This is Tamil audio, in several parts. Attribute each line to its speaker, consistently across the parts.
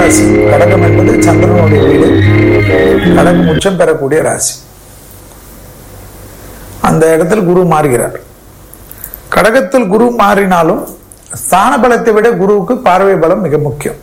Speaker 1: ராசி கடகம் என்பது சந்திரனுடைய வீடு கடகம் உச்சம் பெறக்கூடிய ராசி அந்த இடத்தில் குரு மாறுகிறார் கடகத்தில் குரு மாறினாலும் ஸ்தான பலத்தை விட குருவுக்கு பார்வை பலம் மிக முக்கியம்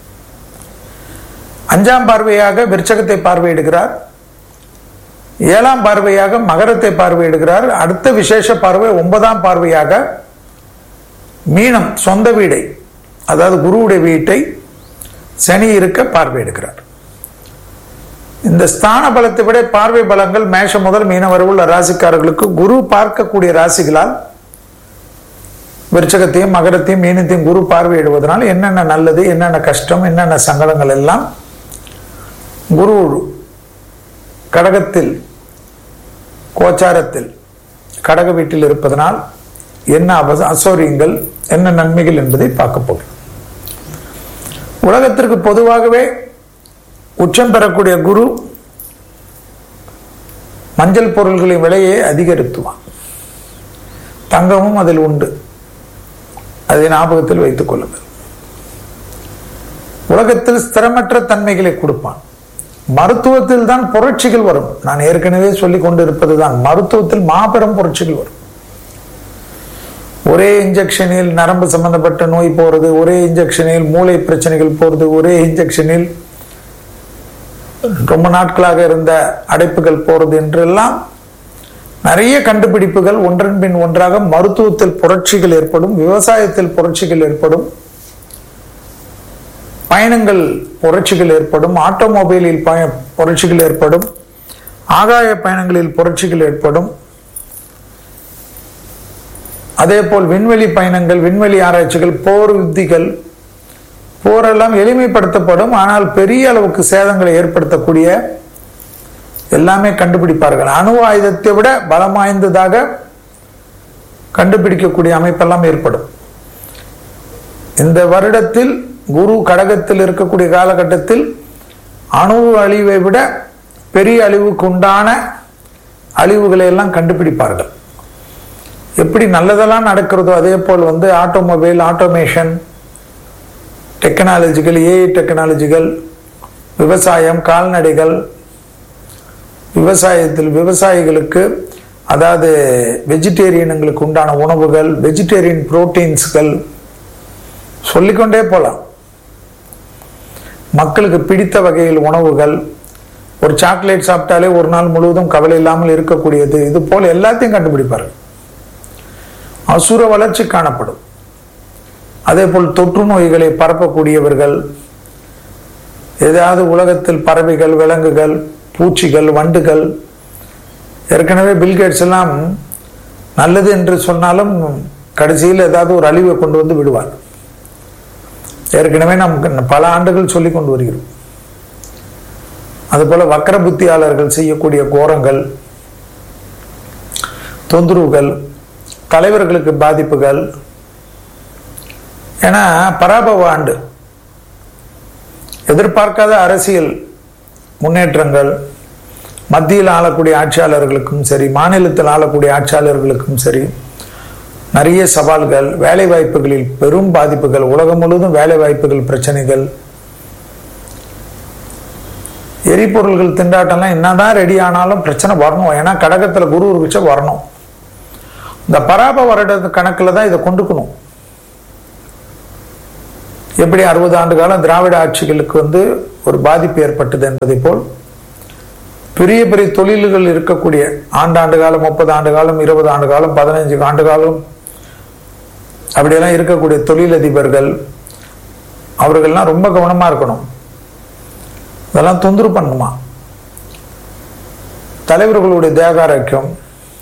Speaker 1: அஞ்சாம் பார்வையாக விருச்சகத்தை பார்வையிடுகிறார் ஏழாம் பார்வையாக மகரத்தை பார்வையிடுகிறார் அடுத்த விசேஷ பார்வை ஒன்பதாம் பார்வையாக மீனம் சொந்த வீடை அதாவது குருவுடைய வீட்டை சனி இருக்க பார்வையிடுகிறார் இந்த ஸ்தான பலத்தை விட பார்வை பலங்கள் மேஷம் முதல் மீனம் வரை உள்ள ராசிக்காரர்களுக்கு குரு பார்க்கக்கூடிய ராசிகளால் விருச்சகத்தையும் மகரத்தையும் மீனத்தையும் குரு பார்வையிடுவதனால் என்னென்ன நல்லது என்னென்ன கஷ்டம் என்னென்ன சங்கடங்கள் எல்லாம் குரு கடகத்தில் கோச்சாரத்தில் கடக வீட்டில் இருப்பதனால் என்ன அபச அசௌரியங்கள் என்ன நன்மைகள் என்பதை பார்க்க போகிறோம் உலகத்திற்கு பொதுவாகவே உச்சம் பெறக்கூடிய குரு மஞ்சள் பொருள்களின் விலையை அதிகரித்துவான் தங்கமும் அதில் உண்டு அதை ஞாபகத்தில் வைத்துக் கொள்ளுங்கள் உலகத்தில் ஸ்திரமற்ற தன்மைகளை கொடுப்பான் மருத்துவத்தில் தான் புரட்சிகள் வரும் நான் ஏற்கனவே சொல்லிக் கொண்டிருப்பதுதான் மருத்துவத்தில் மாபெரும் புரட்சிகள் வரும் ஒரே இன்ஜெக்ஷனில் நரம்பு சம்பந்தப்பட்ட நோய் போறது ஒரே இன்ஜெக்ஷனில் மூளை பிரச்சனைகள் போறது ஒரே இன்ஜெக்ஷனில் ரொம்ப நாட்களாக இருந்த அடைப்புகள் போறது என்றெல்லாம் நிறைய கண்டுபிடிப்புகள் ஒன்றன் பின் ஒன்றாக மருத்துவத்தில் புரட்சிகள் ஏற்படும் விவசாயத்தில் புரட்சிகள் ஏற்படும் பயணங்கள் புரட்சிகள் ஏற்படும் ஆட்டோமொபைலில் பய புரட்சிகள் ஏற்படும் ஆகாய பயணங்களில் புரட்சிகள் ஏற்படும் அதே போல் விண்வெளி பயணங்கள் விண்வெளி ஆராய்ச்சிகள் போர் யுத்திகள் போரெல்லாம் எளிமைப்படுத்தப்படும் ஆனால் பெரிய அளவுக்கு சேதங்களை ஏற்படுத்தக்கூடிய எல்லாமே கண்டுபிடிப்பார்கள் அணு ஆயுதத்தை விட பலம் வாய்ந்ததாக கண்டுபிடிக்கக்கூடிய அமைப்பெல்லாம் ஏற்படும் இந்த வருடத்தில் குரு கடகத்தில் இருக்கக்கூடிய காலகட்டத்தில் அணு அழிவை விட பெரிய அழிவுக்கு உண்டான அழிவுகளை எல்லாம் கண்டுபிடிப்பார்கள் எப்படி நல்லதெல்லாம் நடக்கிறதோ அதே போல் வந்து ஆட்டோமொபைல் ஆட்டோமேஷன் டெக்னாலஜிகள் ஏஐ டெக்னாலஜிகள் விவசாயம் கால்நடைகள் விவசாயத்தில் விவசாயிகளுக்கு அதாவது வெஜிடேரியனுங்களுக்கு உண்டான உணவுகள் வெஜிடேரியன் புரோட்டீன்ஸ்கள் சொல்லிக்கொண்டே போகலாம் மக்களுக்கு பிடித்த வகையில் உணவுகள் ஒரு சாக்லேட் சாப்பிட்டாலே ஒரு நாள் முழுவதும் கவலை இல்லாமல் இருக்கக்கூடியது இது போல் எல்லாத்தையும் கண்டுபிடிப்பார்கள் அசுர வளர்ச்சி காணப்படும் அதே போல் தொற்று நோய்களை பரப்பக்கூடியவர்கள் ஏதாவது உலகத்தில் பறவைகள் விலங்குகள் பூச்சிகள் வண்டுகள் ஏற்கனவே பில்கேட்ஸ் எல்லாம் நல்லது என்று சொன்னாலும் கடைசியில் ஏதாவது ஒரு அழிவை கொண்டு வந்து விடுவார் ஏற்கனவே நமக்கு பல ஆண்டுகள் சொல்லி கொண்டு வருகிறோம் அதுபோல வக்கர புத்தியாளர்கள் செய்யக்கூடிய கோரங்கள் தொந்தரவுகள் தலைவர்களுக்கு பாதிப்புகள் ஏன்னா பராபவ ஆண்டு எதிர்பார்க்காத அரசியல் முன்னேற்றங்கள் மத்தியில் ஆளக்கூடிய ஆட்சியாளர்களுக்கும் சரி மாநிலத்தில் ஆளக்கூடிய ஆட்சியாளர்களுக்கும் சரி நிறைய சவால்கள் வேலை வாய்ப்புகளில் பெரும் பாதிப்புகள் உலகம் முழுவதும் வேலை வாய்ப்புகள் பிரச்சனைகள் எரிபொருள்கள் திண்டாட்டம்லாம் என்னதான் ரெடி ஆனாலும் பிரச்சனை வரணும் ஏன்னா கடகத்தில் குரு இருந்துச்சு வரணும் இந்த பராப வருட கணக்கில் தான் இதை கொண்டுக்கணும் எப்படி அறுபது ஆண்டு காலம் திராவிட ஆட்சிகளுக்கு வந்து ஒரு பாதிப்பு ஏற்பட்டது என்பதை போல் பெரிய பெரிய தொழில்கள் இருக்கக்கூடிய ஆண்டாண்டு காலம் முப்பது ஆண்டு காலம் இருபது ஆண்டு காலம் பதினைஞ்சு ஆண்டு காலம் அப்படியெல்லாம் இருக்கக்கூடிய தொழிலதிபர்கள் அவர்கள்லாம் ரொம்ப கவனமா இருக்கணும் இதெல்லாம் தொந்தரவு பண்ணுமா தலைவர்களுடைய தேகாரோக்கியம்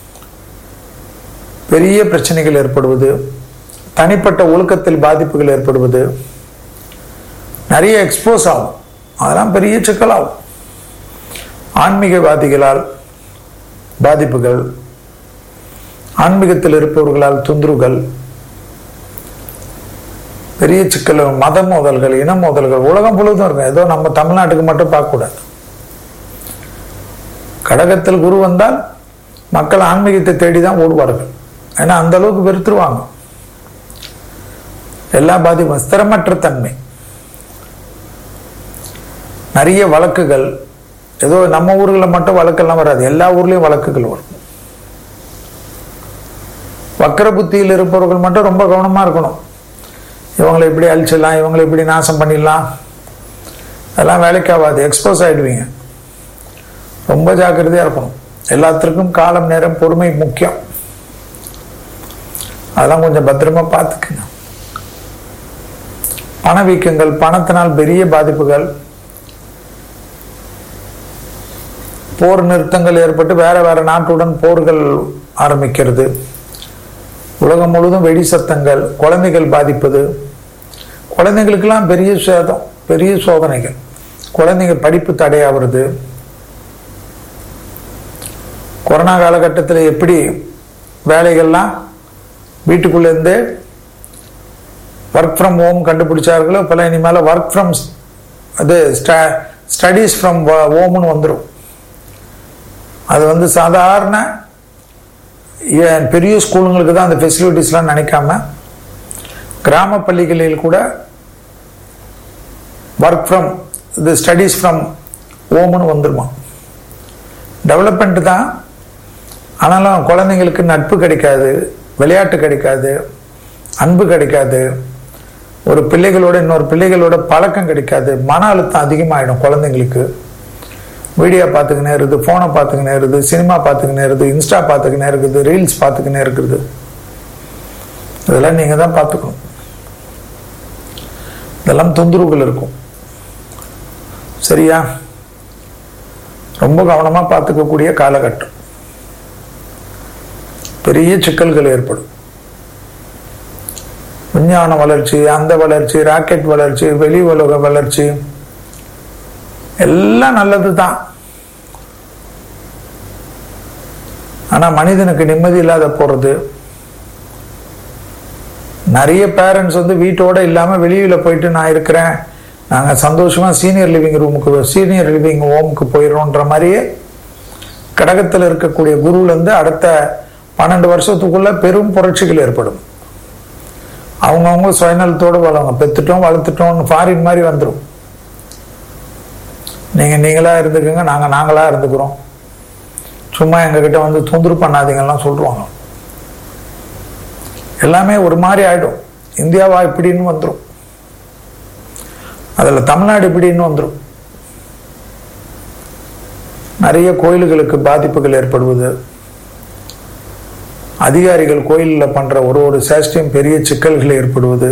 Speaker 1: பெரிய பிரச்சனைகள் ஏற்படுவது தனிப்பட்ட ஒழுக்கத்தில் பாதிப்புகள் ஏற்படுவது நிறைய எக்ஸ்போஸ் ஆகும் அதெல்லாம் பெரிய சிக்கலாகும் ஆன்மீகவாதிகளால் பாதிப்புகள் ஆன்மீகத்தில் இருப்பவர்களால் தொந்தரவுகள் பெரிய சிக்கல் மத மோதல்கள் இன மோதல்கள் உலகம் முழுவதும் இருக்கும் ஏதோ நம்ம தமிழ்நாட்டுக்கு மட்டும் பார்க்கக்கூடாது கடகத்தில் குரு வந்தால் மக்கள் ஆன்மீகத்தை தேடி தான் ஓடுவார்கள் ஏன்னா அந்த அளவுக்கு வெறுத்துருவாங்க எல்லா பாதிப்பும் ஸ்திரமற்ற தன்மை நிறைய வழக்குகள் ஏதோ நம்ம ஊர்களில் மட்டும் வழக்கெல்லாம் வராது எல்லா ஊர்லேயும் வழக்குகள் வரும் வக்கர புத்தியில் இருப்பவர்கள் மட்டும் ரொம்ப கவனமாக இருக்கணும் இவங்களை இப்படி அழிச்சிடலாம் இவங்களை இப்படி நாசம் பண்ணிடலாம் அதெல்லாம் வேலைக்கு ஆகாது எக்ஸ்போஸ் ஆகிடுவீங்க ரொம்ப ஜாக்கிரதையாக இருக்கணும் எல்லாத்திற்கும் காலம் நேரம் பொறுமை முக்கியம் அதெல்லாம் கொஞ்சம் பத்திரமா பார்த்துக்குங்க பணவீக்கங்கள் பணத்தினால் பெரிய பாதிப்புகள் போர் நிறுத்தங்கள் ஏற்பட்டு வேற வேற நாட்டுடன் போர்கள் ஆரம்பிக்கிறது உலகம் முழுவதும் வெடி சத்தங்கள் குழந்தைகள் பாதிப்பது குழந்தைகளுக்கெல்லாம் பெரிய சேதம் பெரிய சோதனைகள் குழந்தைங்க படிப்பு தடையாகிறது கொரோனா காலகட்டத்தில் எப்படி வேலைகள்லாம் வீட்டுக்குள்ளேருந்து ஒர்க் ஃப்ரம் ஹோம் கண்டுபிடிச்சார்களோ இப்போல்லாம் இனிமேல் ஒர்க் ஃப்ரம் அது ஸ்டடீஸ் ஃப்ரம் ஹோம்னு வந்துடும் அது வந்து சாதாரண ஏன் பெரிய ஸ்கூலுங்களுக்கு தான் அந்த ஃபெசிலிட்டிஸ்லாம் நினைக்காம கிராம பள்ளிகளில் கூட ஒர்க் ஃப்ரம் இது ஸ்டடீஸ் ஃப்ரம் ஹோம்னு வந்துருமா டெவலப்மெண்ட் தான் ஆனாலும் குழந்தைங்களுக்கு நட்பு கிடைக்காது விளையாட்டு கிடைக்காது அன்பு கிடைக்காது ஒரு பிள்ளைகளோட இன்னொரு பிள்ளைகளோட பழக்கம் கிடைக்காது மன அழுத்தம் அதிகமாகிடும் குழந்தைங்களுக்கு வீடியோ பார்த்துக்கினே இருக்குது ஃபோனை பார்த்துக்கினே இருக்குது சினிமா பார்த்துக்கினே இருக்குது இன்ஸ்டா பார்த்துக்கினே இருக்குது ரீல்ஸ் பார்த்துக்கினே இருக்குது இதெல்லாம் நீங்கள் தான் பார்த்துக்கணும் இதெல்லாம் தொந்தரவுகள் இருக்கும் சரியா ரொம்ப கவனமாக பார்த்துக்கக்கூடிய காலகட்டம் பெரிய சிக்கல்கள் ஏற்படும் விஞ்ஞான வளர்ச்சி அந்த வளர்ச்சி ராக்கெட் வளர்ச்சி வெளி உலக வளர்ச்சி எல்லாம் நல்லது தான் ஆனா மனிதனுக்கு நிம்மதி இல்லாத போறது நிறைய பேரண்ட்ஸ் வந்து வீட்டோட இல்லாம வெளியில போயிட்டு நான் இருக்கிறேன் நாங்க சந்தோஷமா சீனியர் லிவிங் ரூமுக்கு சீனியர் லிவிங் ஹோமுக்கு போயிடுறோன்ற மாதிரியே கடகத்தில் இருக்கக்கூடிய குருல இருந்து அடுத்த பன்னெண்டு வருஷத்துக்குள்ள பெரும் புரட்சிகள் ஏற்படும் அவங்கவுங்க சுயநலத்தோடு வளங்க பெத்துட்டோம் வளர்த்துட்டோம் ஃபாரின் மாதிரி வந்துடும் நீங்க நீங்களா இருந்துக்குங்க நாங்க நாங்களா இருந்துக்கிறோம் சும்மா எங்ககிட்ட வந்து தொந்தரவு பண்ணாதீங்கலாம் சொல்லுவாங்க எல்லாமே ஒரு மாதிரி ஆயிடும் இந்தியாவா இப்படின்னு வந்துடும் அதுல தமிழ்நாடு இப்படின்னு வந்துடும் நிறைய கோயில்களுக்கு பாதிப்புகள் ஏற்படுவது அதிகாரிகள் கோயிலில் பண்ற ஒரு ஒரு சேஷ்டியும் பெரிய சிக்கல்கள் ஏற்படுவது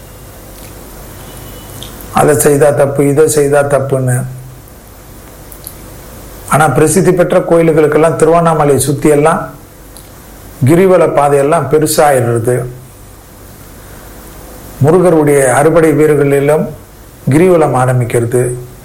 Speaker 1: அதை செய்தா தப்பு இதை செய்தா தப்புன்னு ஆனா பிரசித்தி பெற்ற கோயில்களுக்கெல்லாம் திருவண்ணாமலை சுத்தி எல்லாம் கிரிவல பாதையெல்லாம் பெருசாயிடுறது முருகருடைய அறுபடை வீரர்களிலும் கிரிவலம் ஆரம்பிக்கிறது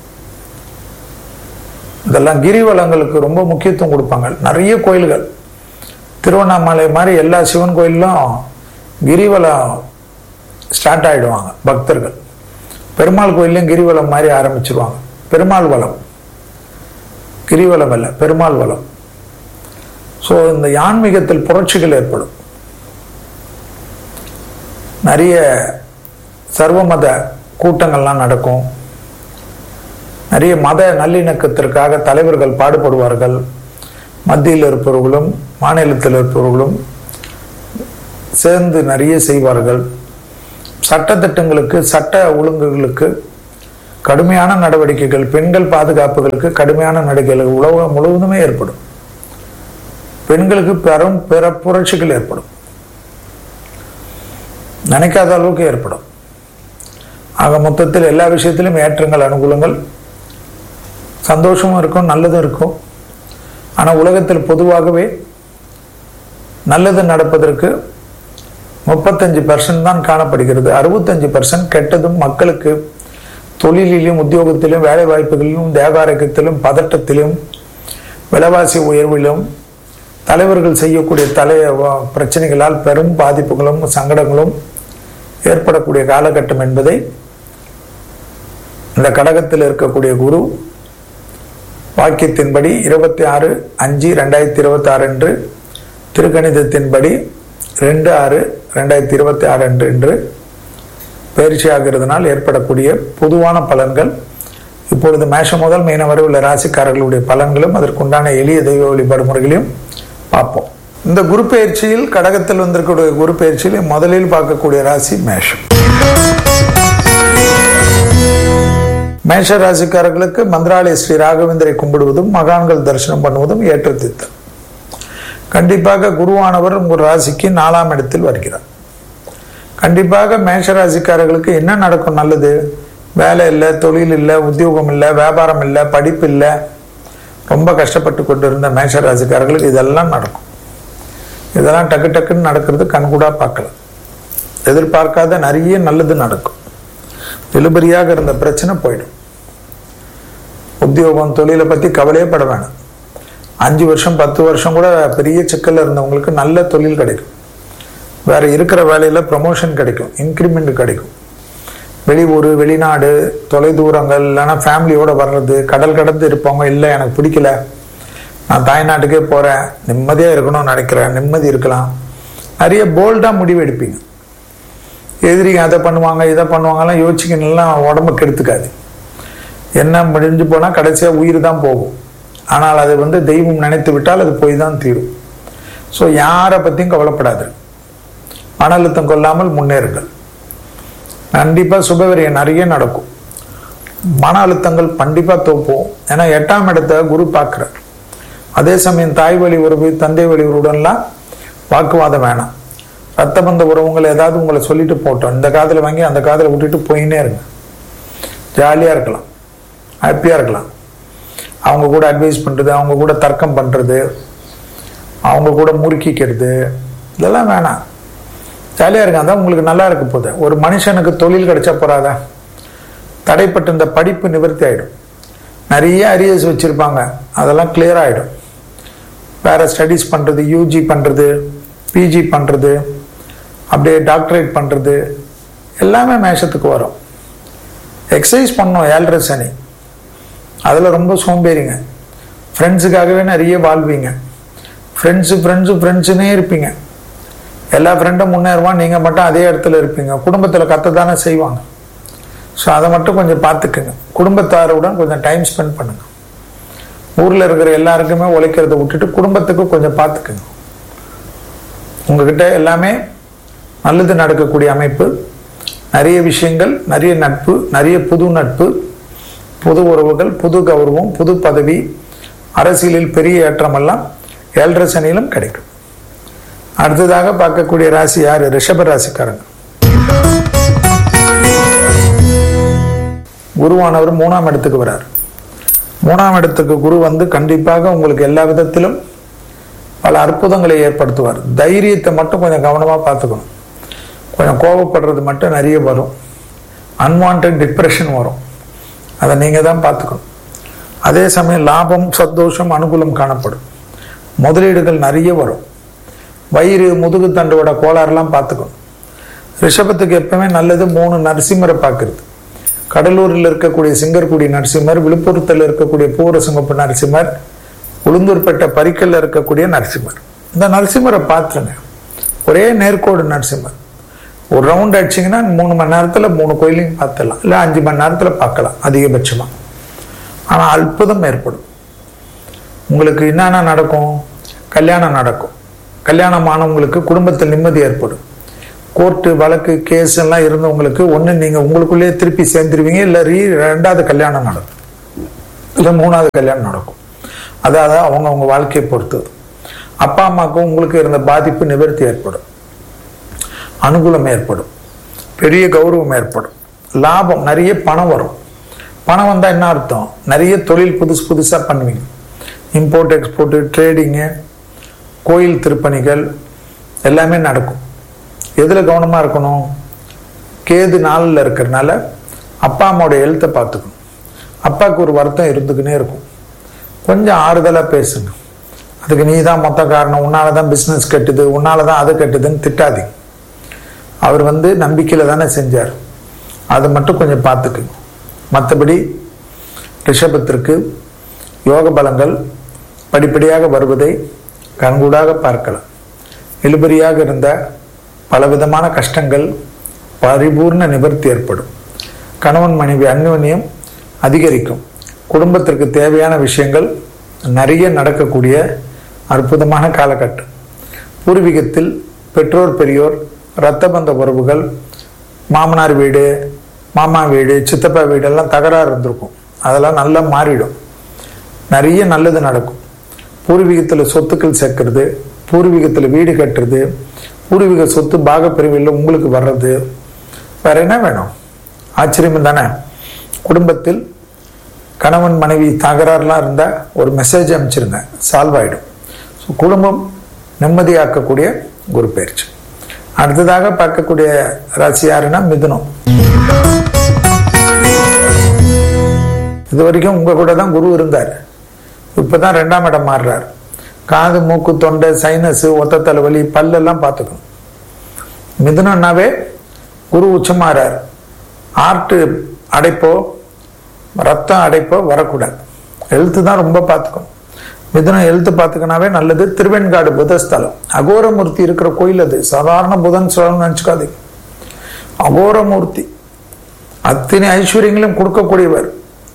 Speaker 1: இதெல்லாம் கிரிவலங்களுக்கு ரொம்ப முக்கியத்துவம் கொடுப்பாங்க நிறைய கோயில்கள் திருவண்ணாமலை மாதிரி எல்லா சிவன் கோயிலும் கிரிவலம் ஸ்டார்ட் ஆயிடுவாங்க பக்தர்கள் பெருமாள் கோயிலையும் கிரிவலம் மாதிரி ஆரம்பிச்சிருவாங்க பெருமாள் வளம் கிரிவலம் அல்ல பெருமாள் வளம் ஸோ இந்த ஆன்மீகத்தில் புரட்சிகள் ஏற்படும் நிறைய சர்வமத கூட்டங்கள்லாம் நடக்கும் நிறைய மத நல்லிணக்கத்திற்காக தலைவர்கள் பாடுபடுவார்கள் மத்தியில் இருப்பவர்களும் மாநிலத்தில் இருப்பவர்களும் சேர்ந்து நிறைய செய்வார்கள் சட்டத்திட்டங்களுக்கு சட்ட ஒழுங்குகளுக்கு கடுமையான நடவடிக்கைகள் பெண்கள் பாதுகாப்புகளுக்கு கடுமையான நடவடிக்கைகள் உலகம் முழுவதுமே ஏற்படும் பெண்களுக்கு பெரும் பிற புரட்சிகள் ஏற்படும் நினைக்காத அளவுக்கு ஏற்படும் ஆக மொத்தத்தில் எல்லா விஷயத்திலும் ஏற்றங்கள் அனுகூலங்கள் சந்தோஷமும் இருக்கும் நல்லதும் இருக்கும் ஆனால் உலகத்தில் பொதுவாகவே நல்லது நடப்பதற்கு முப்பத்தஞ்சு பர்சன்ட் தான் காணப்படுகிறது அறுபத்தஞ்சு பர்சன்ட் கெட்டதும் மக்களுக்கு தொழிலிலும் உத்தியோகத்திலும் வேலை வாய்ப்புகளிலும் தேகாரோக்கியத்திலும் பதட்டத்திலும் விலைவாசி உயர்விலும் தலைவர்கள் செய்யக்கூடிய தலை பிரச்சனைகளால் பெரும் பாதிப்புகளும் சங்கடங்களும் ஏற்படக்கூடிய காலகட்டம் என்பதை இந்த கடகத்தில் இருக்கக்கூடிய குரு வாக்கியத்தின்படி இருபத்தி ஆறு அஞ்சு ரெண்டாயிரத்தி இருபத்தி ஆறு அன்று திருக்கணிதத்தின்படி ரெண்டு ஆறு ரெண்டாயிரத்தி இருபத்தி ஆறு அன்று என்று பயிற்சி ஆகிறதுனால் ஏற்படக்கூடிய பொதுவான பலன்கள் இப்பொழுது மேஷம் முதல் மீனம் வரை உள்ள ராசிக்காரர்களுடைய பலன்களும் அதற்குண்டான எளிய தெய்வ வழிபாடு முறைகளையும் பார்ப்போம் இந்த குரு பயிற்சியில் கடகத்தில் வந்திருக்கக்கூடிய குரு பயிற்சியில் முதலில் பார்க்கக்கூடிய ராசி மேஷம் மேஷ ராசிக்காரர்களுக்கு மந்திராலய ஸ்ரீ ராகவேந்தரை கும்பிடுவதும் மகான்கள் தரிசனம் பண்ணுவதும் ஏற்றத்தித்தம் கண்டிப்பாக குருவானவர் உங்கள் ராசிக்கு நாலாம் இடத்தில் வருகிறார் கண்டிப்பாக மேஷ ராசிக்காரர்களுக்கு என்ன நடக்கும் நல்லது வேலை இல்லை தொழில் இல்லை உத்தியோகம் இல்லை வியாபாரம் இல்லை படிப்பு இல்லை ரொம்ப கஷ்டப்பட்டு கொண்டு இருந்த மேஷ ராசிக்காரர்களுக்கு இதெல்லாம் நடக்கும் இதெல்லாம் டக்கு டக்குன்னு நடக்கிறது கண்கூடா பார்க்கலாம் எதிர்பார்க்காத நிறைய நல்லது நடக்கும் இழுபறியாக இருந்த பிரச்சனை போயிடும் உத்தியோகம் தொழிலை பற்றி கவலையே பட வேணாம் அஞ்சு வருஷம் பத்து வருஷம் கூட பெரிய சிக்கல்ல இருந்தவங்களுக்கு நல்ல தொழில் கிடைக்கும் வேற இருக்கிற வேலையில ப்ரமோஷன் கிடைக்கும் இன்க்ரிமெண்ட் கிடைக்கும் வெளியூர் வெளிநாடு தொலைதூரங்கள் இல்லைன்னா ஃபேமிலியோட வர்றது கடல் கடந்து இருப்பவங்க இல்லை எனக்கு பிடிக்கல நான் தாய்நாட்டுக்கே போறேன் நிம்மதியா இருக்கணும்னு நினைக்கிறேன் நிம்மதி இருக்கலாம் நிறைய போல்டா முடிவு எடுப்பீங்க எதிரிங்க அதை பண்ணுவாங்க இதை பண்ணுவாங்கலாம் யோசிக்கணும்லாம் உடம்பு கெடுத்துக்காது என்ன முடிஞ்சு போனால் கடைசியாக உயிர் தான் போகும் ஆனால் அது வந்து தெய்வம் நினைத்து விட்டால் அது போய் தான் தீரும் ஸோ யாரை பற்றியும் கவலைப்படாது மன அழுத்தம் கொள்ளாமல் முன்னேறுங்கள் கண்டிப்பாக சுபவரியம் நிறைய நடக்கும் மன அழுத்தங்கள் கண்டிப்பாக தோப்போம் ஏன்னா எட்டாம் இடத்தை குரு பார்க்குறார் அதே சமயம் தாய் வழி உறவு தந்தை வழி உறவுடன்லாம் வாக்குவாதம் வேணாம் ரத்த பந்த உறவுங்களை ஏதாவது உங்களை சொல்லிட்டு போட்டோம் இந்த காதில் வாங்கி அந்த காதில் விட்டுட்டு போயின்னே இருங்க ஜாலியாக இருக்கலாம் ஹாப்பியாக இருக்கலாம் அவங்க கூட அட்வைஸ் பண்ணுறது அவங்க கூட தர்க்கம் பண்ணுறது அவங்க கூட முறுக்கிக்கிறது இதெல்லாம் வேணாம் ஜாலியாக இருங்க அதான் உங்களுக்கு நல்லா இருக்க போகுது ஒரு மனுஷனுக்கு தொழில் கிடைச்சா போறாதா தடைப்பட்ட இந்த படிப்பு நிவர்த்தி ஆகிடும் நிறைய அரியர்ஸ் வச்சுருப்பாங்க அதெல்லாம் கிளியர் ஆகிடும் வேற ஸ்டடீஸ் பண்ணுறது யூஜி பண்ணுறது பிஜி பண்ணுறது அப்படியே டாக்டரேட் பண்ணுறது எல்லாமே மேஷத்துக்கு வரும் எக்ஸசைஸ் பண்ணோம் ஏழரை சனி அதில் ரொம்ப சோம்பேறிங்க ஃப்ரெண்ட்ஸுக்காகவே நிறைய வாழ்வீங்க ஃப்ரெண்ட்ஸு ஃப்ரெண்ட்ஸு ஃப்ரெண்ட்ஸுன்னே இருப்பீங்க எல்லா ஃப்ரெண்டும் முன்னேறுவான் நீங்கள் மட்டும் அதே இடத்துல இருப்பீங்க குடும்பத்தில் கத்த தானே செய்வாங்க ஸோ அதை மட்டும் கொஞ்சம் பார்த்துக்குங்க குடும்பத்தாருடன் கொஞ்சம் டைம் ஸ்பெண்ட் பண்ணுங்க ஊரில் இருக்கிற எல்லாருக்குமே உழைக்கிறத விட்டுட்டு குடும்பத்துக்கு கொஞ்சம் பார்த்துக்குங்க உங்ககிட்ட எல்லாமே நல்லது நடக்கக்கூடிய அமைப்பு நிறைய விஷயங்கள் நிறைய நட்பு நிறைய புது நட்பு புது உறவுகள் புது கௌரவம் புது பதவி அரசியலில் பெரிய ஏற்றமெல்லாம் ஏழரை சனியிலும் கிடைக்கும் அடுத்ததாக பார்க்கக்கூடிய ராசி யாரு ரிஷப ராசிக்காரங்க குருவானவர் மூணாம் இடத்துக்கு வரார் மூணாம் இடத்துக்கு குரு வந்து கண்டிப்பாக உங்களுக்கு எல்லா விதத்திலும் பல அற்புதங்களை ஏற்படுத்துவார் தைரியத்தை மட்டும் கொஞ்சம் கவனமாக பார்த்துக்கணும் கொஞ்சம் கோபப்படுறது மட்டும் நிறைய வரும் அன்வான்ட் டிப்ரெஷன் வரும் அதை நீங்கள் தான் பார்த்துக்கணும் அதே சமயம் லாபம் சந்தோஷம் அனுகூலம் காணப்படும் முதலீடுகள் நிறைய வரும் வயிறு முதுகு தண்டோட கோளாறுலாம் பார்த்துக்கணும் ரிஷபத்துக்கு எப்பவுமே நல்லது மூணு நரசிம்மரை பார்க்கறது கடலூரில் இருக்கக்கூடிய சிங்கர்குடி நரசிம்மர் விழுப்புரத்தில் இருக்கக்கூடிய பூரசங்கப்பு நரசிம்மர் உளுந்தூர்பேட்டை பரிக்கல்ல இருக்கக்கூடிய நரசிம்மர் இந்த நரசிம்மரை பார்த்துருங்க ஒரே நேர்கோடு நரசிம்மர் ஒரு ரவுண்ட் அடிச்சிங்கன்னா மூணு மணி நேரத்தில் மூணு கோயிலையும் பார்த்துடலாம் இல்லை அஞ்சு மணி நேரத்தில் பார்க்கலாம் அதிகபட்சமாக ஆனால் அற்புதம் ஏற்படும் உங்களுக்கு என்னென்ன நடக்கும் கல்யாணம் நடக்கும் கல்யாணம் ஆனவங்களுக்கு குடும்பத்தில் நிம்மதி ஏற்படும் கோர்ட்டு வழக்கு கேஸ் எல்லாம் இருந்தவங்களுக்கு ஒன்று நீங்கள் உங்களுக்குள்ளேயே திருப்பி சேர்ந்துருவீங்க இல்லை ரீ ரெண்டாவது கல்யாணம் நடக்கும் இல்லை மூணாவது கல்யாணம் நடக்கும் அதாவது அவங்க அவங்க வாழ்க்கையை பொறுத்தது அப்பா அம்மாவுக்கும் உங்களுக்கு இருந்த பாதிப்பு நிவர்த்தி ஏற்படும் அனுகூலம் ஏற்படும் பெரிய கௌரவம் ஏற்படும் லாபம் நிறைய பணம் வரும் பணம் வந்தால் என்ன அர்த்தம் நிறைய தொழில் புதுசு புதுசாக பண்ணுவீங்க இம்போர்ட் எக்ஸ்போர்ட்டு ட்ரேடிங்கு கோயில் திருப்பணிகள் எல்லாமே நடக்கும் எதில் கவனமாக இருக்கணும் கேது நாளில் இருக்கிறனால அப்பா அம்மாவோட எழுத்தை பார்த்துக்கணும் அப்பாவுக்கு ஒரு வருத்தம் இருந்துக்கினே இருக்கும் கொஞ்சம் ஆறுதலாக பேசுங்க அதுக்கு நீ தான் மொத்த காரணம் உன்னால தான் பிஸ்னஸ் கட்டுது உன்னால தான் அது கட்டுதுன்னு திட்டாதீங்க அவர் வந்து நம்பிக்கையில் தானே செஞ்சார் அதை மட்டும் கொஞ்சம் பார்த்துக்குங்க மற்றபடி ரிஷபத்திற்கு யோக பலங்கள் படிப்படியாக வருவதை கண்கூடாக பார்க்கலாம் இழுபறியாக இருந்த பலவிதமான கஷ்டங்கள் பரிபூர்ண நிவர்த்தி ஏற்படும் கணவன் மனைவி அந்யோன்யம் அதிகரிக்கும் குடும்பத்திற்கு தேவையான விஷயங்கள் நிறைய நடக்கக்கூடிய அற்புதமான காலகட்டம் பூர்வீகத்தில் பெற்றோர் பெரியோர் இரத்த பந்த உறவுகள் மாமனார் வீடு மாமா வீடு சித்தப்பா வீடு எல்லாம் தகராறு இருந்திருக்கும் அதெல்லாம் நல்லா மாறிடும் நிறைய நல்லது நடக்கும் பூர்வீகத்தில் சொத்துக்கள் சேர்க்கறது பூர்வீகத்தில் வீடு கட்டுறது பூர்வீக சொத்து பாகப்பிரிவில் உங்களுக்கு வர்றது வேற என்ன வேணும் ஆச்சரியம் தானே குடும்பத்தில் கணவன் மனைவி தகராறுலாம் இருந்தால் ஒரு மெசேஜ் அனுப்பிச்சிருங்க சால்வ் ஆகிடும் ஸோ குடும்பம் நிம்மதியாக்கக்கூடிய குரு பயிற்சி அடுத்ததாக பார்க்கக்கூடிய ராசி யாருன்னா மிதுனம் இது வரைக்கும் உங்க கூட தான் குரு இருந்தார் இப்பதான் ரெண்டாம் இடம் மாறுறார் காது மூக்கு தொண்டை சைனஸ் ஒத்த தலைவலி பல்லெல்லாம் பார்த்துக்கணும் மிதுனம்னாவே குரு உச்சமாறார் ஆர்ட் அடைப்போ ரத்தம் அடைப்போ வரக்கூடாது எழுத்து தான் ரொம்ப பார்த்துக்கணும் மிதுனம் எழுத்து பார்த்துக்கனாவே நல்லது திருவெண்காடு புதஸ்தலம் அகோரமூர்த்தி இருக்கிற கோயில் அது சாதாரண புதன் ஸ்தலம் நினச்சிக்காதீங்க அகோரமூர்த்தி அத்தனை ஐஸ்வர்யங்களையும் கொடுக்கக்கூடியவர்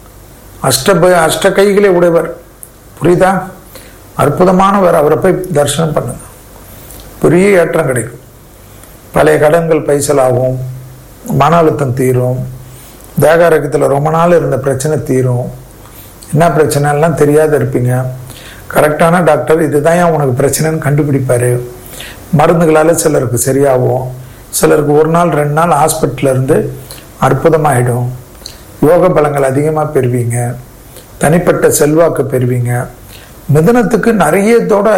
Speaker 1: அஷ்ட அஷ்ட கைகளை உடையவர் புரியுதா அற்புதமானவர் அவரை போய் தரிசனம் பண்ணுங்க பெரிய ஏற்றம் கிடைக்கும் பழைய கடன்கள் பைசலாகும் மன அழுத்தம் தீரும் தேகாரகத்தில் ரொம்ப நாள் இருந்த பிரச்சனை தீரும் என்ன பிரச்சனைலாம் தெரியாத இருப்பீங்க கரெக்டான டாக்டர் இதுதான் ஏன் உனக்கு பிரச்சனைன்னு கண்டுபிடிப்பாரு மருந்துகளால் சிலருக்கு சரியாகும் சிலருக்கு ஒரு நாள் ரெண்டு நாள் ஹாஸ்பிட்டலில் இருந்து அற்புதமாயிடும் யோக பலங்கள் அதிகமாக பெறுவீங்க தனிப்பட்ட செல்வாக்கு பெறுவீங்க மிதனத்துக்கு நிறையத்தோட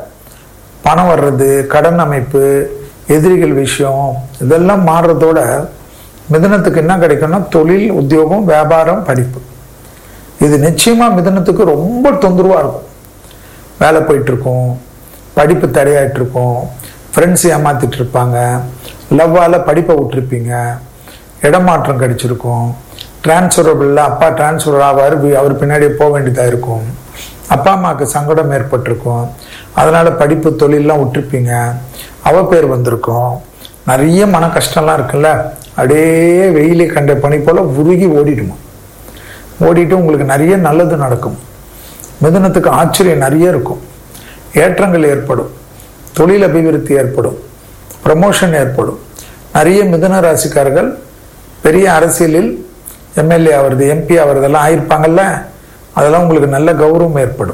Speaker 1: பணம் வர்றது கடன் அமைப்பு எதிரிகள் விஷயம் இதெல்லாம் மாறுறதோட மிதனத்துக்கு என்ன கிடைக்கும்னா தொழில் உத்தியோகம் வியாபாரம் படிப்பு இது நிச்சயமா மிதனத்துக்கு ரொம்ப தொந்தரவா இருக்கும் வேலை போயிட்டு இருக்கும் படிப்பு தடையாயிட்டு இருக்கும் ஃப்ரெண்ட்ஸ் ஏமாத்திட்டு இருப்பாங்க லவ்வால படிப்பை விட்டுருப்பீங்க இடமாற்றம் கிடைச்சிருக்கும் டிரான்ஸ்ஃபரபிளில் அப்பா டிரான்ஸ்ஃபர் ஆவார் அவர் பின்னாடியே போக வேண்டியதாக இருக்கும் அப்பா அம்மாவுக்கு சங்கடம் ஏற்பட்டிருக்கும் அதனால படிப்பு தொழிலெலாம் விட்டுருப்பீங்க அவ பேர் வந்திருக்கும் நிறைய மன கஷ்டம்லாம் இருக்குல்ல அப்படியே வெயிலே கண்ட பனி போல உருகி ஓடிடுமா ஓடிட்டு உங்களுக்கு நிறைய நல்லது நடக்கும் மிதனத்துக்கு ஆச்சரியம் நிறைய இருக்கும் ஏற்றங்கள் ஏற்படும் தொழில் அபிவிருத்தி ஏற்படும் ப்ரமோஷன் ஏற்படும் நிறைய மிதன ராசிக்காரர்கள் பெரிய அரசியலில் எம்எல்ஏ ஆகிறது எம்பி ஆகிறதெல்லாம் ஆயிருப்பாங்கல்ல அதெல்லாம் உங்களுக்கு நல்ல கௌரவம் ஏற்படும்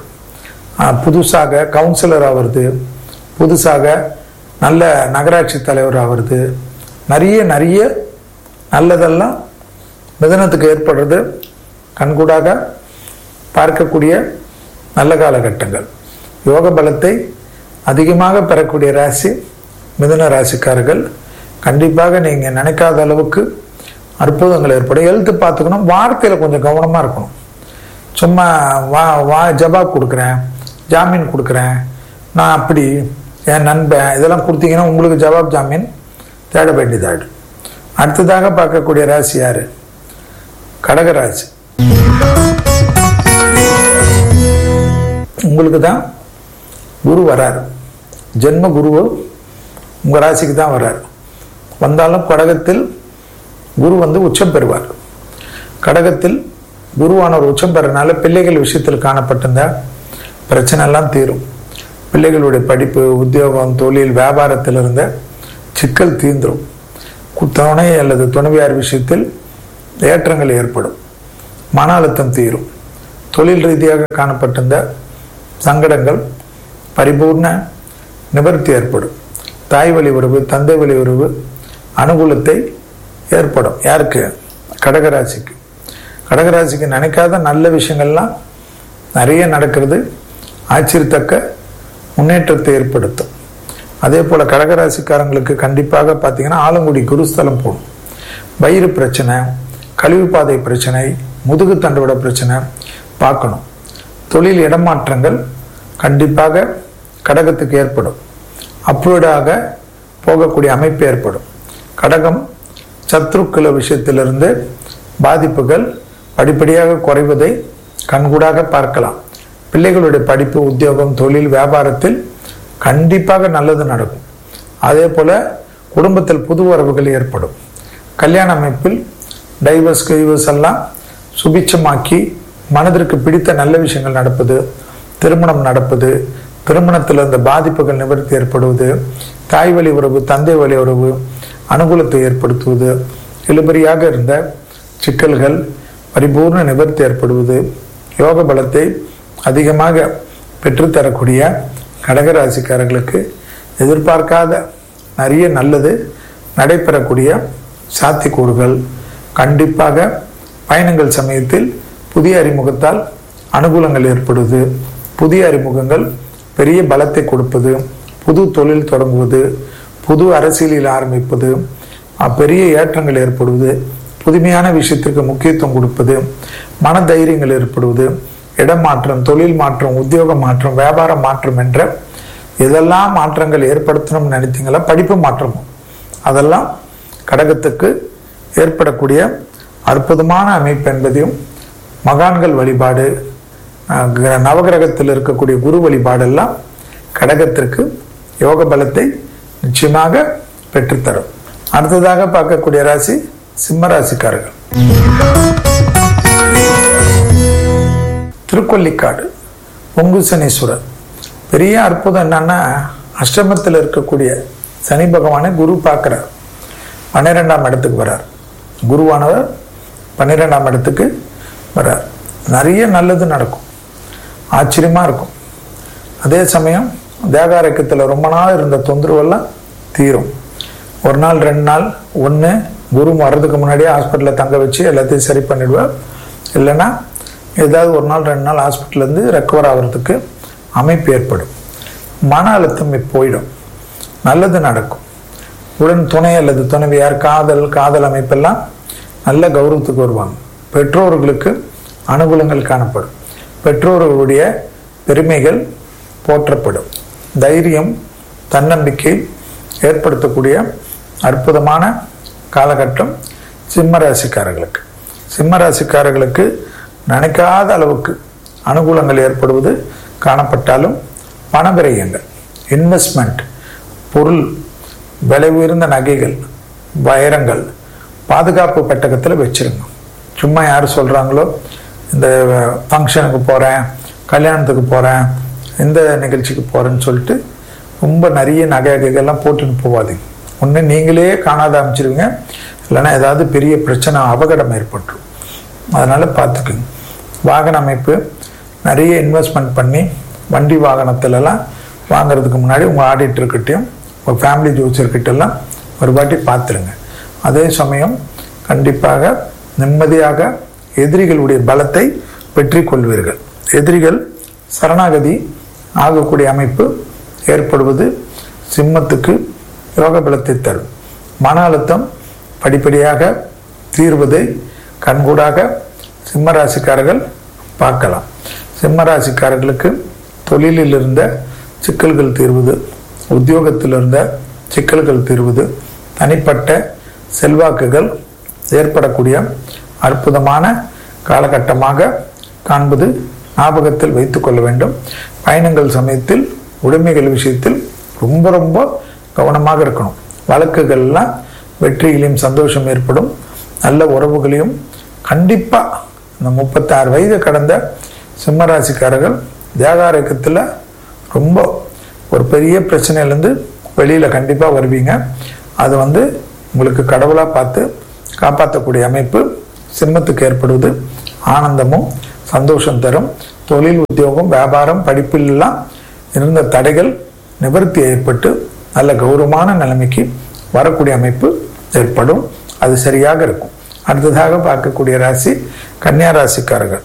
Speaker 1: புதுசாக கவுன்சிலர் ஆகிறது புதுசாக நல்ல நகராட்சி தலைவர் ஆகிறது நிறைய நிறைய நல்லதெல்லாம் மிதனத்துக்கு ஏற்படுறது கண்கூடாக பார்க்கக்கூடிய நல்ல காலகட்டங்கள் யோக பலத்தை அதிகமாக பெறக்கூடிய ராசி மிதுன ராசிக்காரர்கள் கண்டிப்பாக நீங்கள் நினைக்காத அளவுக்கு அற்புதங்கள் ஏற்படும் எழுத்து பார்த்துக்கணும் வார்த்தையில் கொஞ்சம் கவனமாக இருக்கணும் சும்மா வா வா ஜபாப் கொடுக்குறேன் ஜாமீன் கொடுக்குறேன் நான் அப்படி என் நண்பன் இதெல்லாம் கொடுத்தீங்கன்னா உங்களுக்கு ஜவாப் ஜாமீன் தேட வேண்டியதாயிடும் அடுத்ததாக பார்க்கக்கூடிய ராசி யாரு கடகராசி உங்களுக்கு தான் குரு வராரு ஜென்ம குரு உங்கள் ராசிக்கு தான் வர்றார் வந்தாலும் கடகத்தில் குரு வந்து உச்சம் பெறுவார் கடகத்தில் குருவானவர் உச்சம் பெறனால பிள்ளைகள் விஷயத்தில் காணப்பட்டிருந்த பிரச்சனை எல்லாம் தீரும் பிள்ளைகளுடைய படிப்பு உத்தியோகம் தொழில் வியாபாரத்தில் இருந்த சிக்கல் தீந்துரும் துணை அல்லது துணைவியார் விஷயத்தில் ஏற்றங்கள் ஏற்படும் மன அழுத்தம் தீரும் தொழில் ரீதியாக காணப்பட்டிருந்த சங்கடங்கள் பரிபூர்ண நிவர்த்தி ஏற்படும் தாய் வழி உறவு தந்தை வழி உறவு அனுகூலத்தை ஏற்படும் யாருக்கு கடகராசிக்கு கடகராசிக்கு நினைக்காத நல்ல விஷயங்கள்லாம் நிறைய நடக்கிறது ஆச்சரியத்தக்க முன்னேற்றத்தை ஏற்படுத்தும் அதே போல் கடகராசிக்காரங்களுக்கு கண்டிப்பாக பார்த்தீங்கன்னா ஆலங்குடி குருஸ்தலம் போடும் வயிறு பிரச்சனை கழிவு பாதை பிரச்சனை முதுகு தண்டுவிட பிரச்சனை பார்க்கணும் தொழில் இடமாற்றங்கள் கண்டிப்பாக கடகத்துக்கு ஏற்படும் அப்ரூவ்டாக போகக்கூடிய அமைப்பு ஏற்படும் கடகம் சத்ருக்குல விஷயத்திலிருந்து பாதிப்புகள் படிப்படியாக குறைவதை கண்கூடாக பார்க்கலாம் பிள்ளைகளுடைய படிப்பு உத்தியோகம் தொழில் வியாபாரத்தில் கண்டிப்பாக நல்லது நடக்கும் அதே போல குடும்பத்தில் புது உறவுகள் ஏற்படும் கல்யாண அமைப்பில் டைவர்ஸ் கைவர்ஸ் எல்லாம் சுபிச்சமாக்கி மனதிற்கு பிடித்த நல்ல விஷயங்கள் நடப்பது திருமணம் நடப்பது திருமணத்தில் இந்த பாதிப்புகள் நிவர்த்தி ஏற்படுவது தாய் வழி உறவு தந்தை வழி உறவு அனுகூலத்தை ஏற்படுத்துவது இழுபறியாக இருந்த சிக்கல்கள் பரிபூர்ண நிவர்த்தி ஏற்படுவது யோக பலத்தை அதிகமாக பெற்றுத்தரக்கூடிய கடகராசிக்காரர்களுக்கு எதிர்பார்க்காத நிறைய நல்லது நடைபெறக்கூடிய சாத்தியக்கூறுகள் கண்டிப்பாக பயணங்கள் சமயத்தில் புதிய அறிமுகத்தால் அனுகூலங்கள் ஏற்படுவது புதிய அறிமுகங்கள் பெரிய பலத்தை கொடுப்பது புது தொழில் தொடங்குவது புது அரசியலில் ஆரம்பிப்பது அஹ், பெரிய ஏற்றங்கள் ஏற்படுவது புதுமையான விஷயத்திற்கு முக்கியத்துவம் கொடுப்பது மன தைரியங்கள் ஏற்படுவது இடமாற்றம் தொழில் மாற்றம் உத்தியோக மாற்றம் வியாபார மாற்றம் என்ற எதெல்லாம் மாற்றங்கள் ஏற்படுத்தணும்னு நினைத்தீங்களா படிப்பு மாற்றமும் அதெல்லாம் கடகத்துக்கு ஏற்படக்கூடிய அற்புதமான அமைப்பு என்பதையும் மகான்கள் வழிபாடு அஹ், கிர- நவகிரகத்தில் இருக்கக்கூடிய குரு வழிபாடெல்லாம் கடகத்திற்கு யோக பலத்தை நிச்சயமாக பெற்றுத்தரும் அடுத்ததாக பார்க்கக்கூடிய ராசி சிம்ம ராசிக்காரர்கள் திருக்கொல்லிக்காடு பொங்கு சனீஸ்வரர் பெரிய அற்புதம் என்னன்னா அஷ்டமத்தில் இருக்கக்கூடிய சனி பகவானை குரு பார்க்கிறார் பன்னிரெண்டாம் இடத்துக்கு வரார் குருவானவர் பன்னிரெண்டாம் இடத்துக்கு வரார் நிறைய நல்லது நடக்கும் ஆச்சரியமா இருக்கும் அதே சமயம் தேகாரக்கத்தில் ரொம்ப நாள் இருந்த தொந்தரவெல்லாம் தீரும் ஒரு நாள் ரெண்டு நாள் ஒன்று குரு வர்றதுக்கு முன்னாடியே ஹாஸ்பிட்டலில் தங்க வச்சு எல்லாத்தையும் சரி பண்ணிடுவார் இல்லைன்னா ஏதாவது ஒரு நாள் ரெண்டு நாள் ஹாஸ்பிட்டல்லேருந்து ரெக்கவர் ஆகிறதுக்கு அமைப்பு ஏற்படும் மன அழுத்தம் போயிடும் நல்லது நடக்கும் உடன் துணை அல்லது துணைவியார் காதல் காதல் அமைப்பெல்லாம் நல்ல கௌரவத்துக்கு வருவாங்க பெற்றோர்களுக்கு அனுகூலங்கள் காணப்படும் பெற்றோர்களுடைய பெருமைகள் போற்றப்படும் தைரியம் தன்னம்பிக்கை ஏற்படுத்தக்கூடிய அற்புதமான காலகட்டம் சிம்ம ராசிக்காரர்களுக்கு சிம்ம ராசிக்காரர்களுக்கு நினைக்காத அளவுக்கு அனுகூலங்கள் ஏற்படுவது காணப்பட்டாலும் பணவிரயங்கள் இன்வெஸ்ட்மெண்ட் பொருள் விலை உயர்ந்த நகைகள் வைரங்கள் பாதுகாப்பு பெட்டகத்தில் வச்சிருங்க சும்மா யார் சொல்கிறாங்களோ இந்த ஃபங்க்ஷனுக்கு போகிறேன் கல்யாணத்துக்கு போகிறேன் இந்த நிகழ்ச்சிக்கு போகிறேன்னு சொல்லிட்டு ரொம்ப நிறைய நகை நகைகள்லாம் போட்டுன்னு போகாதீங்க ஒன்று நீங்களே காணாத அமைச்சிருவீங்க இல்லைன்னா ஏதாவது பெரிய பிரச்சனை அபகடம் ஏற்பட்டுரும் அதனால் பார்த்துக்குங்க வாகன அமைப்பு நிறைய இன்வெஸ்ட்மெண்ட் பண்ணி வண்டி வாகனத்திலலாம் வாங்குறதுக்கு முன்னாடி உங்கள் ஆடிட்டர்கிட்டையும் உங்கள் ஃபேமிலி ஜோசியர்கிட்டெல்லாம் ஒரு வாட்டி பார்த்துருங்க அதே சமயம் கண்டிப்பாக நிம்மதியாக எதிரிகளுடைய பலத்தை பெற்றிக் கொள்வீர்கள் எதிரிகள் சரணாகதி ஆகக்கூடிய அமைப்பு ஏற்படுவது சிம்மத்துக்கு யோக பலத்தை தரும் மன அழுத்தம் படிப்படியாக தீர்வதை கண்கூடாக சிம்ம ராசிக்காரர்கள் பார்க்கலாம் சிம்ம ராசிக்காரர்களுக்கு தொழிலில் இருந்த சிக்கல்கள் தீர்வது உத்தியோகத்தில் இருந்த சிக்கல்கள் தீர்வது தனிப்பட்ட செல்வாக்குகள் ஏற்படக்கூடிய அற்புதமான காலகட்டமாக காண்பது ஞாபகத்தில் வைத்துக் கொள்ள வேண்டும் பயணங்கள் சமயத்தில் உடைமைகள் விஷயத்தில் ரொம்ப ரொம்ப கவனமாக இருக்கணும் வழக்குகள்லாம் வெற்றியிலையும் சந்தோஷம் ஏற்படும் நல்ல உறவுகளையும் கண்டிப்பாக இந்த முப்பத்தாறு வயது கடந்த சிம்மராசிக்காரர்கள் தேகாரக்கத்தில் ரொம்ப ஒரு பெரிய பிரச்சனையிலேருந்து வெளியில் கண்டிப்பாக வருவீங்க அது வந்து உங்களுக்கு கடவுளாக பார்த்து காப்பாற்றக்கூடிய அமைப்பு சிம்மத்துக்கு ஏற்படுவது ஆனந்தமும் சந்தோஷம் தரும் தொழில் உத்தியோகம் வியாபாரம் படிப்பிலெல்லாம் இருந்த தடைகள் நிவர்த்தி ஏற்பட்டு நல்ல கௌரவமான நிலைமைக்கு வரக்கூடிய அமைப்பு ஏற்படும் அது சரியாக இருக்கும் அடுத்ததாக பார்க்கக்கூடிய ராசி கன்னியா ராசிக்காரர்கள்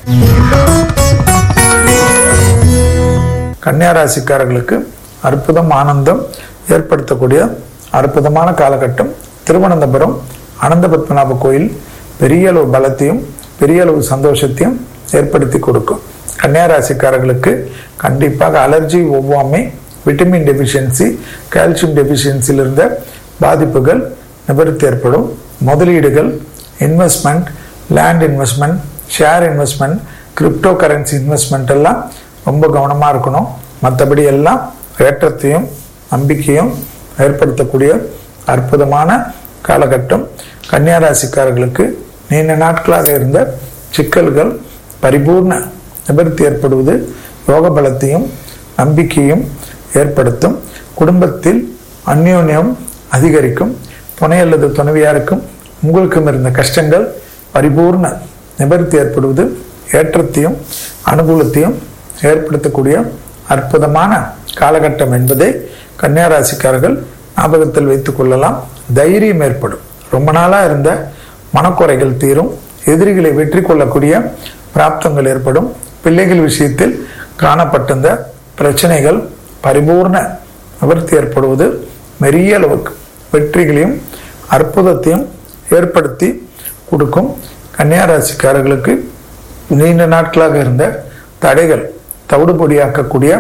Speaker 1: கன்னியா ராசிக்காரர்களுக்கு அற்புதம் ஆனந்தம் ஏற்படுத்தக்கூடிய அற்புதமான காலகட்டம் திருவனந்தபுரம் அனந்த பத்மநாப கோயில் பெரிய அளவு பலத்தையும் பெரிய அளவு சந்தோஷத்தையும் ஏற்படுத்தி கொடுக்கும் கன்னியா ராசிக்காரர்களுக்கு கண்டிப்பாக அலர்ஜி ஒவ்வாமை விட்டமின் டெபிஷியன்சி கால்சியம் டெபிஷியன்சியில் இருந்த பாதிப்புகள் நிவர்த்தி ஏற்படும் முதலீடுகள் investment land investment share investment cryptocurrency investment எல்லாம் ரொம்ப கவனமாக இருக்கணும் மற்றபடி எல்லாம் ஏற்றத்தையும் நம்பிக்கையும் ஏற்படுத்தக்கூடிய அற்புதமான காலகட்டம் கன்னியா ராசிக்காரர்களுக்கு நீண்ட நாட்களாக இருந்த சிக்கல்கள் பரிபூர்ண நிவர்த்தி ஏற்படுவது யோக பலத்தையும் நம்பிக்கையும் ஏற்படுத்தும் குடும்பத்தில் அந்யோன்யம் அதிகரிக்கும் துணை அல்லது துணைவியாருக்கும் உங்களுக்கும் இருந்த கஷ்டங்கள் பரிபூர்ண நிவர்த்தி ஏற்படுவது ஏற்றத்தையும் அனுகூலத்தையும் ஏற்படுத்தக்கூடிய அற்புதமான காலகட்டம் என்பதை கன்னியாராசிக்காரர்கள் ஞாபகத்தில் வைத்துக் கொள்ளலாம் தைரியம் ஏற்படும் ரொம்ப நாளா இருந்த மனக்குறைகள் தீரும் எதிரிகளை வெற்றி கொள்ளக்கூடிய பிராப்தங்கள் ஏற்படும் பிள்ளைகள் விஷயத்தில் காணப்பட்டிருந்த பிரச்சனைகள் பரிபூர்ண நிவர்த்தி ஏற்படுவது பெரிய அளவுக்கு வெற்றிகளையும் அற்புதத்தையும் ஏற்படுத்தி கொடுக்கும் கன்னியாராசிக்காரர்களுக்கு நீண்ட நாட்களாக இருந்த தடைகள் தவிடுபொடியாக்கக்கூடிய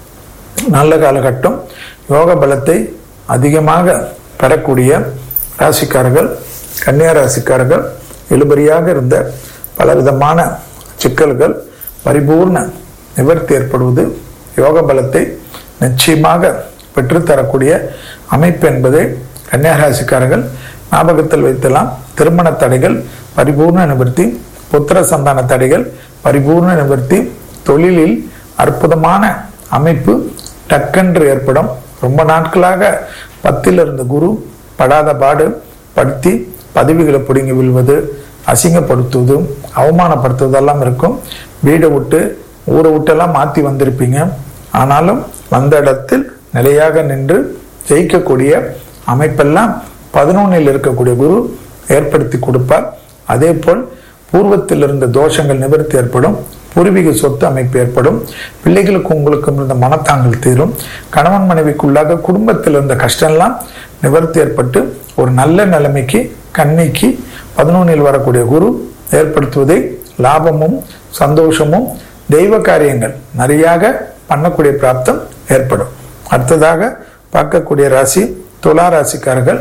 Speaker 1: நல்ல காலகட்டம் யோக பலத்தை அதிகமாக பெறக்கூடிய ராசிக்காரர்கள் கன்னியா ராசிக்காரர்கள் இழுபறியாக இருந்த பலவிதமான சிக்கல்கள் பரிபூர்ண நிவர்த்தி ஏற்படுவது யோக பலத்தை நிச்சயமாக பெற்றுத்தரக்கூடிய அமைப்பு என்பதை கன்னியாராசிக்காரர்கள் ஞாபகத்தில் வைத்தலாம் திருமண தடைகள் பரிபூர்ண நிவர்த்தி புத்திர சந்தான தடைகள் பரிபூர்ண நிவர்த்தி தொழிலில் அற்புதமான அமைப்பு டக்கென்று ஏற்படும் ரொம்ப நாட்களாக பத்தில் இருந்த குரு படாத பாடு படுத்தி பதவிகளை பிடுங்கி விழுவது அசிங்கப்படுத்துவது அவமானப்படுத்துவதெல்லாம் இருக்கும் வீடை விட்டு ஊரை விட்டெல்லாம் மாற்றி வந்திருப்பீங்க ஆனாலும் வந்த இடத்தில் நிலையாக நின்று ஜெயிக்கக்கூடிய அமைப்பெல்லாம் பதினொன்னில் இருக்கக்கூடிய குரு ஏற்படுத்தி கொடுப்பார் அதே போல் பூர்வத்தில் இருந்த தோஷங்கள் நிவர்த்தி ஏற்படும் பூர்வீக சொத்து அமைப்பு ஏற்படும் பிள்ளைகளுக்கு உங்களுக்கும் இருந்த மனத்தாங்கல் தீரும் கணவன் மனைவிக்குள்ளாக குடும்பத்தில் இருந்த கஷ்டம்லாம் நிவர்த்தி ஏற்பட்டு ஒரு நல்ல நிலைமைக்கு கண்ணிக்கு பதினொன்னில் வரக்கூடிய குரு ஏற்படுத்துவதை லாபமும் சந்தோஷமும் தெய்வ காரியங்கள் நிறையாக பண்ணக்கூடிய பிராப்தம் ஏற்படும் அடுத்ததாக பார்க்கக்கூடிய ராசி துலா ராசிக்காரர்கள்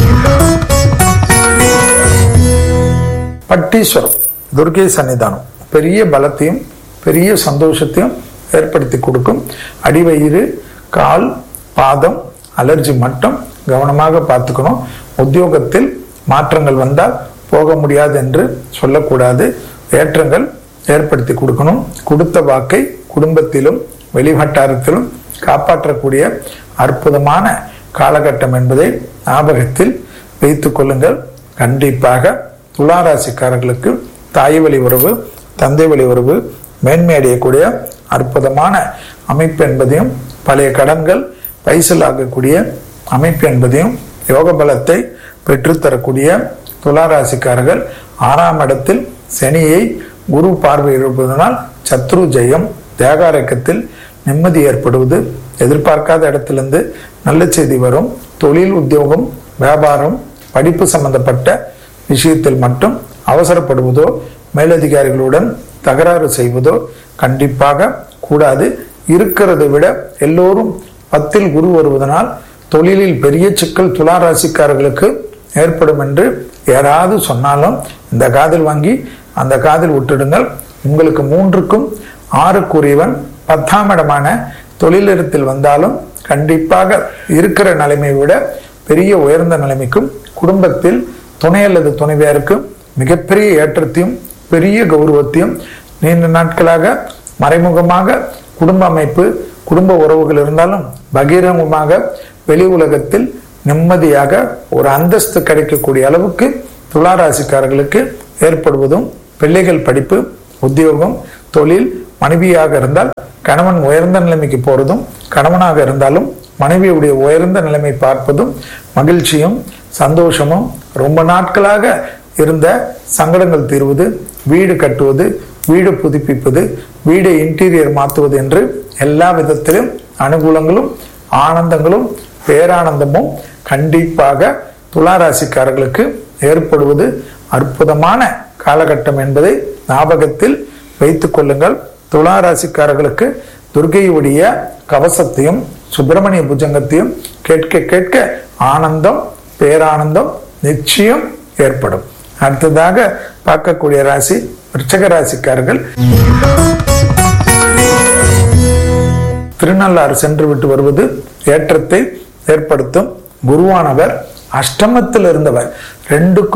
Speaker 1: பட்டீஸ்வரம் துர்கை சன்னிதானம் பெரிய பலத்தையும் பெரிய சந்தோஷத்தையும் ஏற்படுத்தி கொடுக்கும் அடிவயிறு கால் பாதம் அலர்ஜி மட்டும் கவனமாக பார்த்துக்கணும் உத்தியோகத்தில் மாற்றங்கள் வந்தால் போக முடியாது என்று சொல்லக்கூடாது ஏற்றங்கள் ஏற்படுத்தி கொடுக்கணும் கொடுத்த வாக்கை குடும்பத்திலும் வெளிவட்டாரத்திலும் காப்பாற்றக்கூடிய அற்புதமான காலகட்டம் என்பதை ஞாபகத்தில் வைத்துக் கொள்ளுங்கள் கண்டிப்பாக துளாராசிக்காரர்களுக்கு தாய் வழி உறவு தந்தை வழி உறவு மேன்மை அடையக்கூடிய அற்புதமான அமைப்பு என்பதையும் பழைய கடன்கள் பைசலாகக்கூடிய அமைப்பு என்பதையும் யோக பலத்தை பெற்றுத்தரக்கூடிய துளாராசிக்காரர்கள் ஆறாம் இடத்தில் சனியை குரு பார்வையிடுவதனால் சத்ரு ஜெயம் தேகாரக்கத்தில் நிம்மதி ஏற்படுவது எதிர்பார்க்காத இடத்திலிருந்து நல்ல செய்தி வரும் தொழில் உத்தியோகம் வியாபாரம் படிப்பு சம்பந்தப்பட்ட விஷயத்தில் மட்டும் அவசரப்படுவதோ மேலதிகாரிகளுடன் தகராறு செய்வதோ கண்டிப்பாக கூடாது இருக்கிறதை விட எல்லோரும் பத்தில் குரு வருவதனால் தொழிலில் பெரிய சிக்கல் துளாராசிக்காரர்களுக்கு ஏற்படும் என்று யாராவது சொன்னாலும் இந்த காதில் வாங்கி அந்த காதில் விட்டுடுங்கள் உங்களுக்கு மூன்றுக்கும் ஆறுக்குரியவன் பத்தாம் இடமான தொழிலிடத்தில் வந்தாலும் கண்டிப்பாக இருக்கிற நிலைமையை விட பெரிய உயர்ந்த நிலைமைக்கும் குடும்பத்தில் துணை அல்லது துணைவியாருக்கு மிகப்பெரிய ஏற்றத்தையும் பெரிய கௌரவத்தையும் நீண்ட நாட்களாக மறைமுகமாக குடும்ப அமைப்பு குடும்ப உறவுகள் இருந்தாலும் பகிரங்கமாக வெளி உலகத்தில் நிம்மதியாக ஒரு அந்தஸ்து கிடைக்கக்கூடிய அளவுக்கு துளாராசிக்காரர்களுக்கு ஏற்படுவதும் பிள்ளைகள் படிப்பு உத்தியோகம் தொழில் மனைவியாக இருந்தால் கணவன் உயர்ந்த நிலைமைக்கு போறதும் கணவனாக இருந்தாலும் மனைவியுடைய உயர்ந்த நிலைமை பார்ப்பதும் மகிழ்ச்சியும் சந்தோஷமும் ரொம்ப நாட்களாக இருந்த சங்கடங்கள் தீர்வது வீடு கட்டுவது வீடு புதுப்பிப்பது வீடு இன்டீரியர் மாற்றுவது என்று எல்லா விதத்திலும் அனுகூலங்களும் ஆனந்தங்களும் பேரானந்தமும் கண்டிப்பாக துளாராசிக்காரர்களுக்கு ஏற்படுவது அற்புதமான காலகட்டம் என்பதை ஞாபகத்தில் வைத்துக் கொள்ளுங்கள் துளாராசிக்காரர்களுக்கு துர்கையுடைய கவசத்தையும் சுப்பிரமணிய புஜங்கத்தையும் கேட்க கேட்க ஆனந்தம் பேரானந்தம் நிச்சயம் ஏற்படும் அடுத்ததாக பார்க்கக்கூடிய ராசி விருச்சக ராசிக்காரர்கள் திருநள்ளாறு சென்று விட்டு வருவது ஏற்றத்தை ஏற்படுத்தும் குருவானவர் அஷ்டமத்தில் இருந்தவர் ரெண்டுக்கும்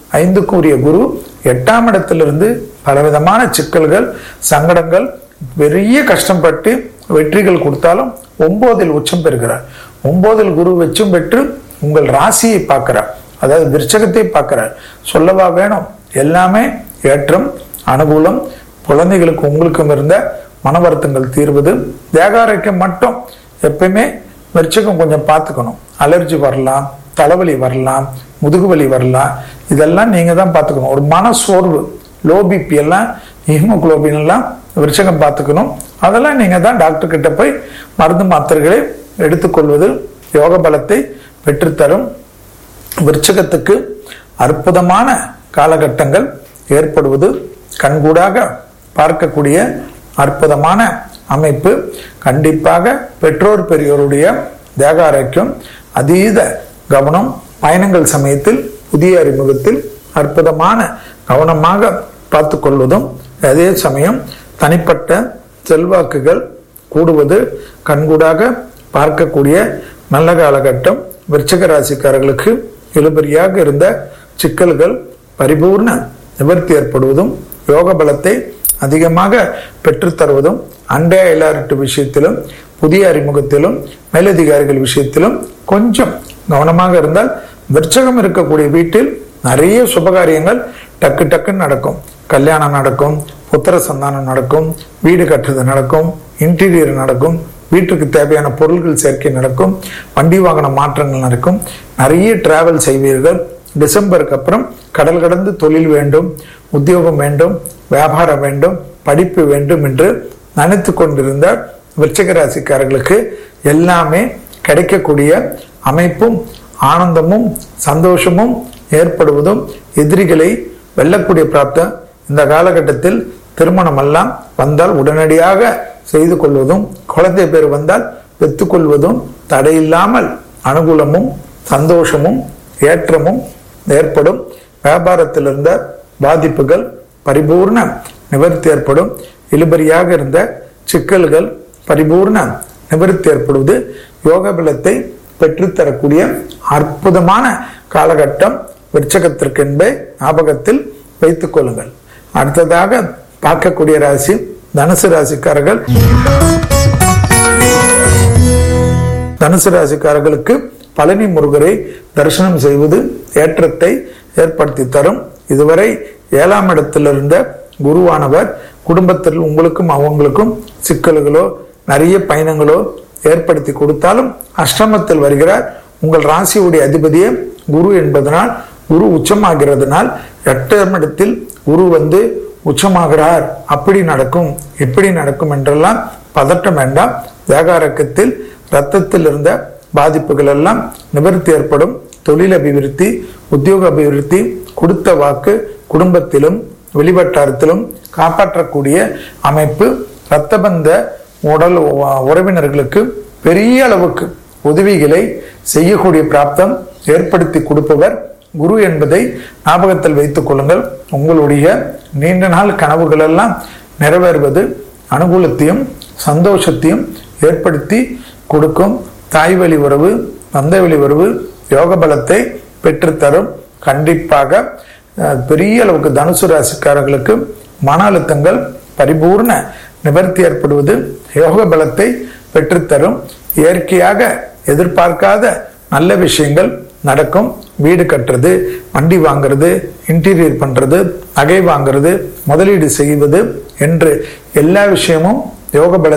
Speaker 1: ஐந்துக்கு உரிய குரு எட்டாம் இடத்திலிருந்து பலவிதமான சிக்கல்கள் சங்கடங்கள் பெரிய கஷ்டப்பட்டு வெற்றிகள் கொடுத்தாலும் ஒன்பதில் உச்சம் பெறுகிறார் ஒன்பதில் குரு வச்சும் பெற்று உங்கள் ராசியை பார்க்கிறார் அதாவது விருச்சகத்தை பார்க்கிறார் சொல்லவா வேணும் எல்லாமே ஏற்றம் அனுகூலம் குழந்தைகளுக்கு உங்களுக்கும் இருந்த மன வருத்தங்கள் தீர்வது தேகாரைக்கம் மட்டும் எப்பயுமே விருச்சகம் கொஞ்சம் பார்த்துக்கணும் அலர்ஜி வரலாம் தலைவலி வரலாம் முதுகுவலி வரலாம் இதெல்லாம் நீங்க தான் பார்த்துக்கணும் ஒரு மன சோர்வு லோ பிபி எல்லாம் ஹீமோகுளோபின் எல்லாம் விருச்சகம் பார்த்துக்கணும் அதெல்லாம் நீங்க தான் டாக்டர் கிட்ட போய் மருந்து மாத்திரைகளை எடுத்துக்கொள்வது யோக பலத்தை பெற்றுத்தரும் விருச்சகத்துக்கு அற்புதமான காலகட்டங்கள் ஏற்படுவது கண்கூடாக பார்க்கக்கூடிய அற்புதமான அமைப்பு கண்டிப்பாக பெற்றோர் பெரியோருடைய தேக ஆரோக்கியம் அதீத கவனம் பயணங்கள் சமயத்தில் புதிய அறிமுகத்தில் அற்புதமான கவனமாக பார்த்து கொள்வதும் அதே சமயம் தனிப்பட்ட செல்வாக்குகள் கூடுவது கண்கூடாக பார்க்கக்கூடிய நல்ல காலகட்டம் விருச்சக ராசிக்காரர்களுக்கு இழுபறியாக இருந்த சிக்கல்கள் பரிபூர்ண நிவர்த்தி ஏற்படுவதும் யோக பலத்தை அதிகமாக பெற்றுத்தருவதும் அண்டை அயலாரட்டு விஷயத்திலும் புதிய அறிமுகத்திலும் மேலதிகாரிகள் விஷயத்திலும் கொஞ்சம் கவனமாக இருந்தால் விருச்சகம் இருக்கக்கூடிய வீட்டில் நிறைய சுபகாரியங்கள் டக்கு டக்குன்னு நடக்கும் கல்யாணம் நடக்கும் புத்திர சந்தானம் நடக்கும் வீடு கட்டுறது நடக்கும் இன்டீரியர் நடக்கும் வீட்டுக்கு தேவையான பொருட்கள் சேர்க்கை நடக்கும் வண்டி வாகன மாற்றங்கள் நடக்கும் நிறைய டிராவல் செய்வீர்கள் டிசம்பருக்கு அப்புறம் கடல் கடந்து தொழில் வேண்டும் உத்தியோகம் வேண்டும் வியாபாரம் வேண்டும் படிப்பு வேண்டும் என்று நினைத்து கொண்டிருந்த விருச்சிக ராசிக்காரர்களுக்கு எல்லாமே கிடைக்கக்கூடிய அமைப்பும் ஆனந்தமும் சந்தோஷமும் ஏற்படுவதும் எதிரிகளை வெல்லக்கூடிய பிராப்தம் இந்த காலகட்டத்தில் திருமணம் எல்லாம் வந்தால் உடனடியாக செய்து கொள்வதும் குழந்தை பேர் வந்தால் பெற்றுக்கொள்வதும் தடையில்லாமல் அனுகூலமும் சந்தோஷமும் ஏற்றமும் ஏற்படும் வியாபாரத்தில் இருந்த பாதிப்புகள் பரிபூர்ண நிவர்த்தி ஏற்படும் இழுபறியாக இருந்த சிக்கல்கள் பரிபூர்ண நிவர்த்தி ஏற்படுவது யோக பலத்தை பெற்றுத்தரக்கூடிய அற்புதமான காலகட்டம் விருச்சகத்திற்கு என்பதை ஞாபகத்தில் வைத்துக் கொள்ளுங்கள் அடுத்ததாக பார்க்கக்கூடிய ராசி தனுசு ராசிக்காரர்கள் தனுசு ராசிக்காரர்களுக்கு பழனி முருகரை தரிசனம் செய்வது ஏற்றத்தை ஏற்படுத்தி தரும் இதுவரை ஏழாம் இடத்தில் இருந்த குருவானவர் குடும்பத்தில் உங்களுக்கும் அவங்களுக்கும் சிக்கல்களோ நிறைய பயணங்களோ ஏற்படுத்தி கொடுத்தாலும் அஷ்டமத்தில் வருகிறார் உங்கள் ராசியுடைய அதிபதியே குரு என்பதனால் குரு உச்சமாகிறதுனால் எட்டாம் இடத்தில் குரு வந்து உச்சமாகிறார் அப்படி நடக்கும் எப்படி நடக்கும் என்றெல்லாம் பதட்டம் வேண்டாம் தேகாரக்கத்தில் ரத்தத்தில் இருந்த பாதிப்புகள் எல்லாம் நிவர்த்தி ஏற்படும் தொழில் அபிவிருத்தி உத்தியோக அபிவிருத்தி கொடுத்த வாக்கு குடும்பத்திலும் வெளிவட்டாரத்திலும் காப்பாற்றக்கூடிய அமைப்பு இரத்தபந்த உடல் உறவினர்களுக்கு பெரிய அளவுக்கு உதவிகளை செய்யக்கூடிய பிராப்தம் ஏற்படுத்தி கொடுப்பவர் குரு என்பதை ஞாபகத்தில் வைத்துக் கொள்ளுங்கள் உங்களுடைய நீண்ட நாள் கனவுகள் எல்லாம் நிறைவேறுவது அனுகூலத்தையும் சந்தோஷத்தையும் ஏற்படுத்தி கொடுக்கும் தாய் வழி உறவு தந்தை வழி உறவு யோக பலத்தை பெற்றுத்தரும் கண்டிப்பாக அஹ், பெரிய அளவுக்கு தனுசு ராசிக்காரர்களுக்கு மன அழுத்தங்கள் பரிபூர்ண நிவர்த்தி ஏற்படுவது யோக பலத்தை பெற்றுத்தரும் இயற்கையாக எதிர்பார்க்காத நல்ல விஷயங்கள் நடக்கும் வீடு கட்டுறது வண்டி வாங்குறது இன்டீரியர் பண்றது நகை வாங்குறது முதலீடு செய்வது என்று எல்லா விஷயமும் யோக பல